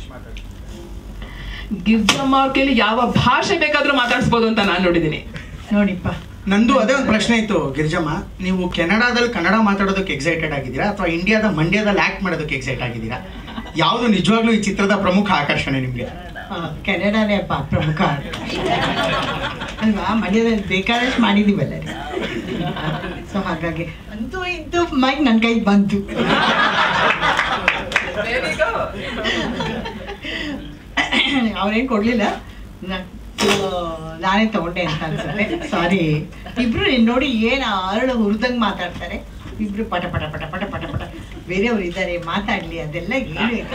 ಮಾತಾಡಿ ಗಿರ್ಜಮ್ಮ ಅವ್ರ ಕೈಲಿ ಯಾವ ಭಾಷೆ ಬೇಕಾದ್ರೂ ಮಾತಾಡಿಸ್ಬೋದು ಅಂತ ನಾನು ನೋಡಿದ್ದೀನಿ ನೋಡಿಪ್ಪ ನಂದು ಅದೇ ಒಂದು ಪ್ರಶ್ನೆ ಇತ್ತು ಗಿರಿಜಮ್ಮ ನೀವು ಕೆನಡಾದಲ್ಲಿ ಕನ್ನಡ ಮಾತಾಡೋದಕ್ಕೆ ಎಕ್ಸೈಟೆಡ್ ಆಗಿದ್ದೀರಾ ಅಥವಾ ಇಂಡಿಯಾದ ಮಂಡ್ಯದಲ್ಲಿ ಆಕ್ಟ್ ಮಾಡೋದಕ್ಕೆ ಎಕ್ಸೈಟ್ ಆಗಿದ್ದೀರಾ ಯಾವುದು ನಿಜವಾಗ್ಲೂ ಈ ಚಿತ್ರದ ಪ್ರಮುಖ ಆಕರ್ಷಣೆ ನಿಮಗೆ ಆ, ಕೆನಡಾನೇ ಅಪ್ಪ ಪ್ರಮುಖ ಅಲ್ವಾ ಮಂಡ್ಯದಲ್ಲಿ ಬೇಕಾದಷ್ಟು ಮಾಡಿದೀವಲ್ಲ ಸೊ ಹಾಗಾಗಿ ಅಂತೂ ಇಂತೂ ಮೈಕ್ ನನ್ನ ಕೈಗೆ ಬಂತು ಅವ್ರೇನು ಕೊಡ್ಲಿಲ್ಲ ನಾ- ಆ, ನಾನೇ ತಗೊಂಡೆ ಅಂತ ಅನ್ಸುತ್ತೆ ಸಾರಿ ಇಬ್ರು ನೋಡಿ ಏನು ಅರಳು ಹುರಿದಂಗೆ ಮಾತಾಡ್ತಾರೆ ಇಬ್ರು ಪಟ ಪಟ ಪಟ ಪಟ ಪಟ ಪಟ ಬೇರೆಯವ್ರು ಇದ್ದಾರೆ ಮಾತಾಡ್ಲಿ ಅದೆಲ್ಲ ಏನು ಇಲ್ಲ.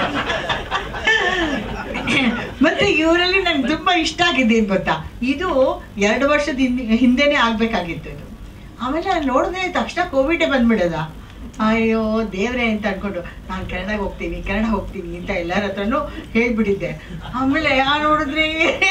ಮತ್ತೆ ಇವರಲ್ಲಿ ನಂಗೆ ತುಂಬಾ ಇಷ್ಟ ಆಗಿದೆ ಏನ್ ಗೊತ್ತಾ ಇದು ಎರಡು ವರ್ಷದ ಹಿಂದೆ ಹಿಂದೆನೆ ಆಗ್ಬೇಕಾಗಿತ್ತು ಇದು ಆಮೇಲೆ ನಾನು ನೋಡಿದ್ರೆ ತಕ್ಷಣ ಕೋವಿಡ್ ಬಂದ್ಬಿಡದ ಅಯ್ಯೋ ದೇವ್ರೆ ಅಂತ ಅನ್ಕೊಂಡು ನಾನು ಕನ್ನಡಕ್ಕೆ ಹೋಗ್ತೀನಿ ಕನ್ನಡ ಹೋಗ್ತೀನಿ ಅಂತ ಎಲ್ಲರ ಹತ್ರನೂ ಹೇಳ್ಬಿಟ್ಟಿದ್ದೆ ಆಮೇಲೆ ಆ ನೋಡಿದ್ರೆ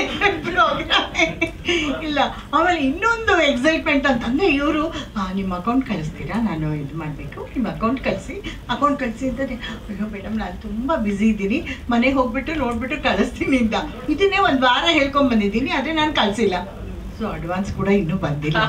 ಇಲ್ಲ ಆಮೇಲೆ ಇನ್ನೊಂದು ಎಕ್ಸೈಟ್ಮೆಂಟ್ ಅಂತಂದ್ರೆ ಇವರು ನಿಮ್ಮ ಅಕೌಂಟ್ ಕಳಿಸ್ತೀರಾ ನಾನು ಇದು ಮಾಡಬೇಕು ನಿಮ್ಮ ಅಕೌಂಟ್ ಕಳಿಸಿ ಅಕೌಂಟ್ ಕಳಿಸಿ ಅಂತಾರೆ ಅಯ್ಯೋ ಮೇಡಮ್ ನಾನು ತುಂಬ ಬ್ಯುಸಿ ಇದ್ದೀನಿ ಮನೆಗೆ ಹೋಗ್ಬಿಟ್ಟು ನೋಡ್ಬಿಟ್ಟು ಕಳಿಸ್ತೀನಿ ಅಂತ ಇದನ್ನೇ ಒಂದು ವಾರ ಹೇಳ್ಕೊಂಡ್ ಬಂದಿದ್ದೀನಿ ಅದೇ ನಾನು ಕಳಿಸಿಲ್ಲ ಸೊ ಅಡ್ವಾನ್ಸ್ ಕೂಡ ಇನ್ನೂ ಬಂದಿಲ್ಲ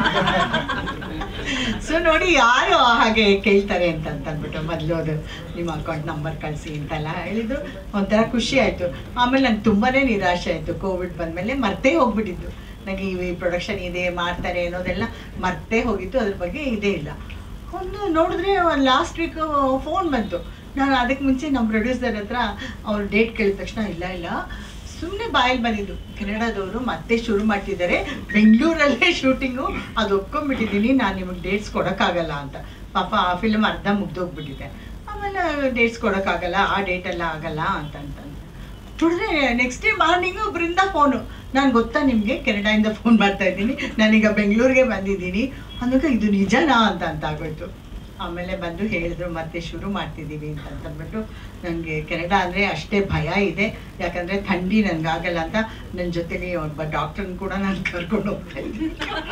ಸೊ ನೋಡಿ ಯಾರು ಹಾಗೆ ಕೇಳ್ತಾರೆ ಅಂತ ಅಂತ ಅಂದ್ಬಿಟ್ಟು ಮೊದಲು ಅದು ನಿಮ್ಮ ಅಕೌಂಟ್ ನಂಬರ್ ಕಳಿಸಿ ಅಂತೆಲ್ಲ ಹೇಳಿದ್ರು ಒಂಥರ ಖುಷಿ ಆಯಿತು ಆಮೇಲೆ ನಂಗೆ ತುಂಬಾ ನಿರಾಶೆ ಆಯಿತು ಕೋವಿಡ್ ಬಂದಮೇಲೆ ಮರ್ತೇ ಹೋಗ್ಬಿಟ್ಟಿದ್ದು ನನಗೆ ಈ ಪ್ರೊಡಕ್ಷನ್ ಇದೆ ಮಾಡ್ತಾರೆ ಅನ್ನೋದೆಲ್ಲ ಮರ್ತೇ ಹೋಗಿತ್ತು ಅದ್ರ ಬಗ್ಗೆ ಇದೇ ಇಲ್ಲ ಒಂದು ನೋಡಿದ್ರೆ ಲಾಸ್ಟ್ ವೀಕ್ ಫೋನ್ ಬಂತು ನಾನು ಅದಕ್ಕೆ ಮುಂಚೆ ನಮ್ಮ ಪ್ರೊಡ್ಯೂಸರ್ ಹತ್ರ ಅವ್ರು ಡೇಟ್ ಕೇಳಿದ ತಕ್ಷಣ ಇಲ್ಲ ಇಲ್ಲ ಸುಮ್ಮನೆ ಬಾಯಲ್ಲಿ ಬಂದಿದ್ದು ಕೆನಡಾದವರು ಮತ್ತೆ ಶುರು ಮಾಡ್ತಿದ್ದಾರೆ ಬೆಂಗಳೂರಲ್ಲೇ ಶೂಟಿಂಗು ಅದು ಒಪ್ಕೊಂಡ್ಬಿಟ್ಟಿದ್ದೀನಿ ನಾನು ನಿಮಗೆ ಡೇಟ್ಸ್ ಕೊಡೋಕ್ಕಾಗಲ್ಲ ಅಂತ ಪಾಪ ಆ ಫಿಲ್ಮ್ ಅರ್ಧ ಮುಗ್ದೋಗ್ಬಿಟ್ಟಿದೆ ಆಮೇಲೆ ಡೇಟ್ಸ್ ಕೊಡೋಕ್ಕಾಗಲ್ಲ ಆ ಡೇಟೆಲ್ಲ ಆಗಲ್ಲ ಅಂತ ಅಂತಂದು ನೋಡಿದ್ರೆ next day morning Brinda phone ನಾನು ಗೊತ್ತಾ ನಿಮಗೆ ಕೆನಡಾಯಿಂದ ಫೋನ್ ಮಾಡ್ತಾ ಇದ್ದೀನಿ ನಾನೀಗ ಬೆಂಗಳೂರಿಗೆ ಬಂದಿದ್ದೀನಿ ಅಂದಾಗ ಇದು ನಿಜನಾ ಅಂತ ಅಂತ ಆಗೋಯ್ತು ಆಮೇಲೆ ಬಂದು ಹೇಳಿದ್ರು ಮತ್ತೆ ಶುರು ಮಾಡ್ತಿದ್ದೀವಿ ಅಂತ ಅಂತಂದ್ಬಿಟ್ಟು ನನಗೆ ಕೆನಡಾ ಅಂದರೆ ಅಷ್ಟೇ ಭಯ ಇದೆ ಯಾಕಂದರೆ ಥಂಡಿ ನನಗೆ ಆಗಲ್ಲ ಅಂತ ನನ್ನ ಜೊತೆಲಿ ಒಬ್ಬ ಡಾಕ್ಟ್ರನ್ನ ಕೂಡ ನಾನು ಕರ್ಕೊಂಡು ಹೋಗ್ತಾ ಇದ್ದೀನಿ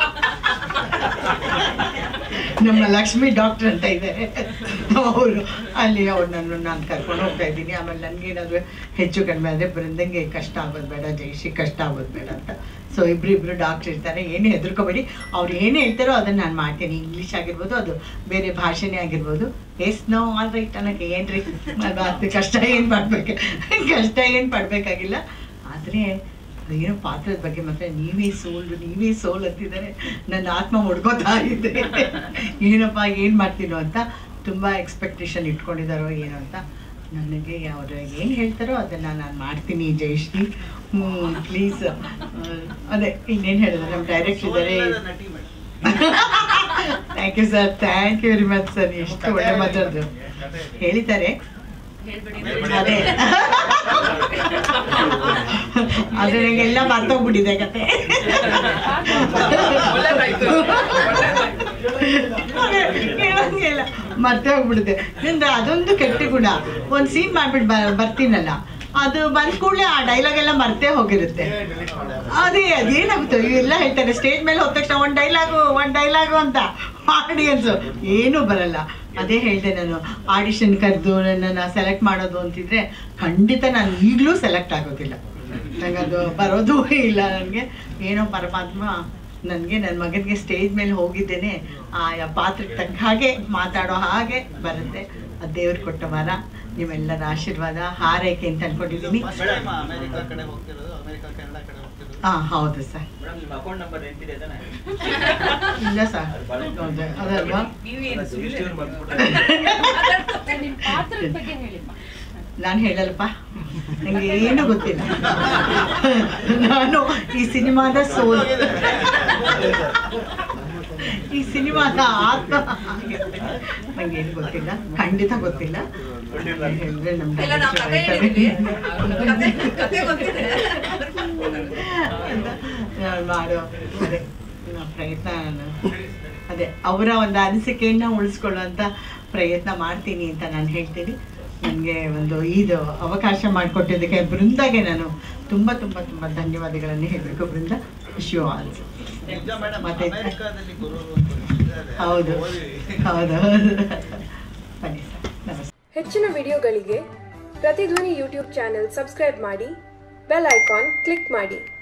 ನಮ್ಮ ಲಕ್ಷ್ಮಿ ಡಾಕ್ಟರ್ ಅಂತ ಇದ್ದಾರೆ ಅವರು ಅಲ್ಲಿ ಅವ್ರು ನನ್ನ ನಾನು ಕರ್ಕೊಂಡು ಹೋಗ್ತಾ ಇದ್ದೀನಿ ಆಮೇಲೆ ನನಗೇನಾದ್ರು ಹೆಚ್ಚು ಕಡಿಮೆ ಆದರೆ ಬೃಂದಂಗೆ ಕಷ್ಟ ಆಗೋದು ಬೇಡ ಜಯಶ್ರೀ ಕಷ್ಟ ಆಗೋದು ಬೇಡ ಅಂತ ಸೊ ಇಬ್ಬರಿಬ್ರು ಡಾಕ್ಟರ್ ಇರ್ತಾರೆ ಏನು ಹೆದರ್ಕೋಬೇಡಿ ಅವ್ರು ಏನು ಹೇಳ್ತಾರೋ ಅದನ್ನು ನಾನು ಮಾಡ್ತೀನಿ ಇಂಗ್ಲೀಷ್ ಆಗಿರ್ಬೋದು ಅದು ಬೇರೆ ಭಾಷೆನೇ ಆಗಿರ್ಬೋದು ಎಸ್ ನೋ ಆಲ್ ರೈಟ್ ಅನ್ನೋಕ್ಕೆ ಏನ್ರಿ ಅದು ಕಷ್ಟ ಏನು ಮಾಡ್ಬೇಕು ಕಷ್ಟ ಏನು ಪಡಬೇಕಾಗಿಲ್ಲ ಆದರೆ ಏನೋ ಪಾತ್ರದ ಬಗ್ಗೆ ಮಾತ್ರ ನೀವೇ ಸೋಲು ನೀವೇ ಸೋಲು ಅಂತಿದ್ದಾರೆ ನನ್ನ ಆತ್ಮ ಹೊಡ್ಕೋತಾ ಇದೆ ಏನಪ್ಪ ಏನು ಮಾಡ್ತೀನೋ ಅಂತ ತುಂಬ ಎಕ್ಸ್ಪೆಕ್ಟೇಷನ್ ಇಟ್ಕೊಂಡಿದ್ದಾರೋ ಏನೋ ಅಂತ ನನಗೆ ಅವ್ರು ಏನು ಹೇಳ್ತಾರೋ ಅದನ್ನು ನಾನು ಮಾಡ್ತೀನಿ ಜಯಶ್ರೀ ಹ್ಞೂ ಪ್ಲೀಸ್ ಅದೇ ಇನ್ನೇನು ಹೇಳಿದ್ರೆ ನಮ್ಮ ಡೈರೆಕ್ಟ್ ಇದ್ದಾರೆ thank you sir thank you very much sir ಎಷ್ಟು ಒಳ್ಳೆ ಮಾತಾಡಿದ್ರು ಹೇಳಿದ್ದಾರೆ ಅದೇ ಆದ್ರೆ ನನಗೆಲ್ಲ ಮರ್ತೋಗ್ಬಿಟ್ಟಿದೆ ಕತೆ ಒಳ್ಳೇದಾಯ್ತು ಕೇಳಂಗಿಲ್ಲ ಮತ್ತೆ ಹೋಗ್ಬಿಡುತ್ತೆ ನಿಂದ ಅದೊಂದು ಕೆಟ್ಟ ಗುಣ ಒಂದು ಸೀನ್ ಮಾಡ್ಬಿಟ್ಟು ಬ ಬರ್ತೀನಲ್ಲ ಅದು ಬಂದ ಕೂಡಲೇ ಆ ಡೈಲಾಗ್ ಎಲ್ಲ ಮರ್ತೇ ಹೋಗಿರುತ್ತೆ ಅದೇ ಅದೇನಾಗುತ್ತೆ ಇವೆಲ್ಲ ಹೇಳ್ತಾರೆ ಸ್ಟೇಜ್ ಮೇಲೆ ಹೋದ ತಕ್ಷಣ ಒಂದು ಡೈಲಾಗು ಒಂದು ಡೈಲಾಗು ಅಂತ ಆಡಿಯನ್ಸು ಏನೂ ಬರಲ್ಲ ಅದೇ ಹೇಳಿದೆ ನಾನು ಆಡಿಷನ್ ಕರೆದು ನನ್ನನ್ನು ಸೆಲೆಕ್ಟ್ ಮಾಡೋದು ಅಂತಿದ್ರೆ ಖಂಡಿತ ನಾನು ಈಗಲೂ ಸೆಲೆಕ್ಟ್ ಆಗೋದಿಲ್ಲ ನಂಗೆ ಅದು ಬರೋದೂ ಇಲ್ಲ ನನಗೆ ಏನೋ ಪರಮಾತ್ಮ ನನಗೆ ನನ್ನ ಮಗನಿಗೆ ಸ್ಟೇಜ್ ಮೇಲೆ ಹೋಗಿದ್ದೇನೆ ಆ ಪಾತ್ರಕ್ಕೆ ತಕ್ಕ ಹಾಗೆ ಮಾತಾಡೋ ಹಾಗೆ ಬರುತ್ತೆ ಅದು ದೇವ್ರು ಕೊಟ್ಟ ವರ ನಿಮ್ಮೆಲ್ಲರ ಆಶೀರ್ವಾದ ಹಾರೈಕೆ ಅಂತ ಅನ್ಕೊಂಡಿದ್ದೀನಿ ಮೇಡಮ್ ಅಮೆರಿಕ ಕಡೆ ಹೋಗ್ತಿರೋದು ಅಮೆರಿಕ ಕೆನಡಾ ಕಡೆ ಹೋಗ್ತಿರೋದು ಹಾಂ ಹೌದು ಸರ್ ಮೇಡಮ್ ನಿಮ್ಮ ಅಕೌಂಟ್ ನಂಬರ್ ಎಂಟಿದೆ ತಾನೆ ಇಲ್ಲ ಸರ್ ಹೌದು ಅದಲ್ವಾ ನಿಮ್ ಪಾತ್ರದ ಬಗ್ಗೆ ಹೇಳಿಪ್ಪ ನಾನು ಹೇಳಲ್ಲಪ್ಪ ನನಗೆ ಏನು ಗೊತ್ತಿಲ್ಲ ನಾನು ಈ ಸಿನಿಮಾದ ಸೋಲ್ ಈ ಸಿನಿಮಾದ ಆತ್ಮ ನಂಗೆ ಏನು ಗೊತ್ತಿಲ್ಲ ಖಂಡಿತ ಗೊತ್ತಿಲ್ಲ ಹೇಳಿದ್ರೆ ನಮ್ಮ ಇಲ್ಲ ನಾವು ಕತೆ ಹೇಳಿದ್ವಿ ಕತೆ ಕತೆ ಗೊತ್ತಿದೆ ನಾನು ಮಾಡೋ ಅದೇ ನನ್ನ ಪ್ರಯತ್ನ ನಾನು ಅದೇ ಅವರ ಒಂದು ಅನಿಸಿಕೆಯನ್ನು ಉಳಿಸ್ಕೊಳ್ಳುವಂಥ ಪ್ರಯತ್ನ ಮಾಡ್ತೀನಿ ಅಂತ ನಾನು ಹೇಳ್ತೀನಿ ನನಗೆ ಒಂದು ಇದು ಅವಕಾಶ ಮಾಡಿಕೊಟ್ಟಿದ್ದಕ್ಕೆ ಬೃಂದಾಗೆ ನಾನು ತುಂಬ ತುಂಬ ತುಂಬ ಧನ್ಯವಾದಗಳನ್ನು ಹೇಳಬೇಕು ಬೃಂದ ವಿಶ್ಯೂ ಆಲ್ ನಿಜ ಮೇಡಮ್ ಮತ್ತೆ ಅಮೆರಿಕಾದಲ್ಲಿ ಗುರು ಅಂತ ಇದ್ದಾರೆ. ಹೌದು ಓದಿ. ಹೌದು ಹೌದು ಬನ್ನಿ ಸರ್ ನಮಸ್ತೆ ಹೆಚ್ಚಿನ ವಿಡಿಯೋಗಳಿಗೆ ಪ್ರತಿಧ್ವನಿ ಯೂಟ್ಯೂಬ್ ಚಾನೆಲ್ ಸಬ್ಸ್ಕ್ರೈಬ್ ಮಾಡಿ ಬೆಲ್ ಐಕಾನ್ ಕ್ಲಿಕ್ ಮಾಡಿ